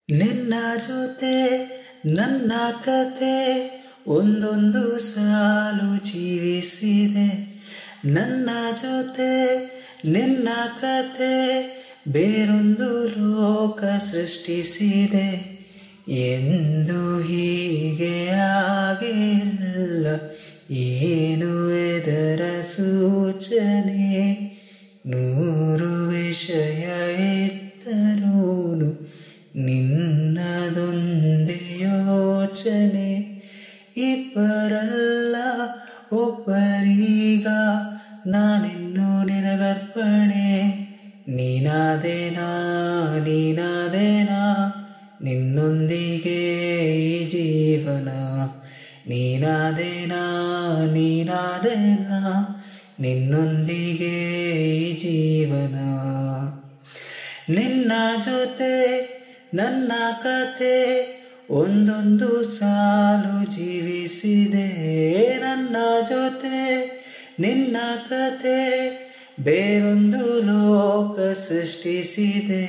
ನಿನ್ನ ಜೊತೆ ನನ್ನ ಕತೆ ಒಂದೊಂದು ಸಾಲು ಜೀವಿಸಿದೆ ನನ್ನ ಜೊತೆ ನಿನ್ನ ಕತೆ ಬೇರೊಂದು ಲೋಕ ಸೃಷ್ಟಿಸಿದೆ ಎಂದು ಹೀಗೆ ಆಗಿಲ್ಲ ಏನು ಎದರ ಸೂಚನೆ ನೂರು ವಿಷಯ ಇತ್ತರೂನು ನಿನ್ನದೊಂದೇ ಯೋಚನೆ ಇಬ್ಬರಲ್ಲ ಒಬ್ಬರೀಗ ನಾನಿನ್ನು ನಿನಗರ್ಪಣೆ ನೀನಾದೇನಾ ನೀನಾದೇನಾ ನಿನ್ನೊಂದಿಗೆ ಈ ಜೀವನ ನೀನಾದೇನಾ ನೀನಾದೇನಾ ನಿನ್ನೊಂದಿಗೆ ಈ ಜೀವನ ನಿನ್ನ ಜೊತೆ ನನ್ನ ಕತೆ ಒಂದೊಂದು ಸಾಲು ಜೀವಿಸಿದೆ ನನ್ನ ಜೊತೆ ನಿನ್ನ ಕತೆ ಬೇರೊಂದು ಲೋಕ ಸೃಷ್ಟಿಸಿದೆ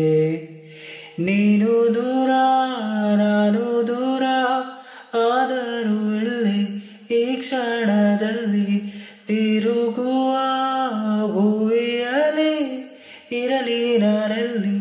ನೀನು ದೂರ ನಾನು ದೂರ ಆದರೂ ಇಲ್ಲಿ ಈ ಕ್ಷಣದಲ್ಲಿ ತಿರುಗುವ ಭೂವಿಯಲ್ಲಿ ಇರಲಿ ನಾನಲ್ಲಿ